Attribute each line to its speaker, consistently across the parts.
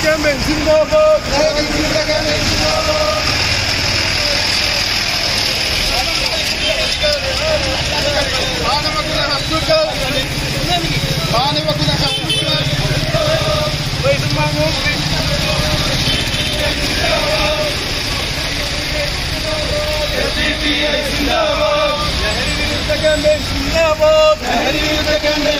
Speaker 1: campaign സിന്ദാബാദ് മാനവകുല ഹസ്തുക്കൾ മാനവകുല ഹസ്തുക്കൾ വൈദ്യുമാങ്ങും ലഹരി വിരുദ്ധ campaign സിന്ദാബാദ് ലഹരി വിരുദ്ധ ക്യാമ്പയിൻ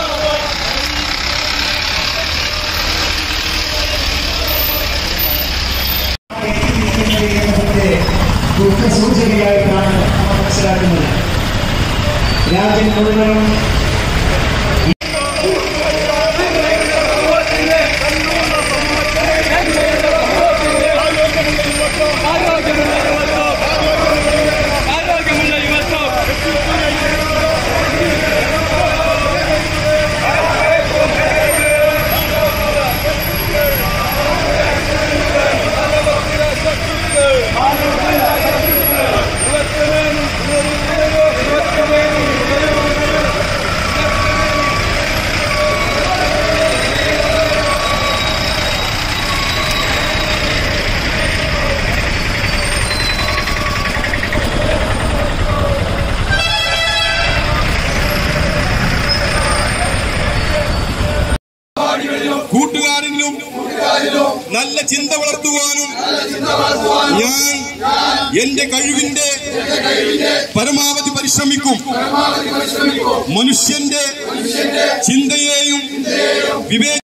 Speaker 2: കേരളത്തിന്റെ ദുഃഖസൂചനയായിട്ടാണ് നമ്മൾ മനസ്സിലാക്കുന്നത് രാജ്യം മുഴുവനും
Speaker 3: കൂട്ടുകാരനിലും നല്ല ചിന്ത വളർത്തുവാനും ഞാൻ എന്റെ കഴിവിന്റെ പരമാവധി പരിശ്രമിക്കും മനുഷ്യന്റെ ചിന്തയെയും വിവേക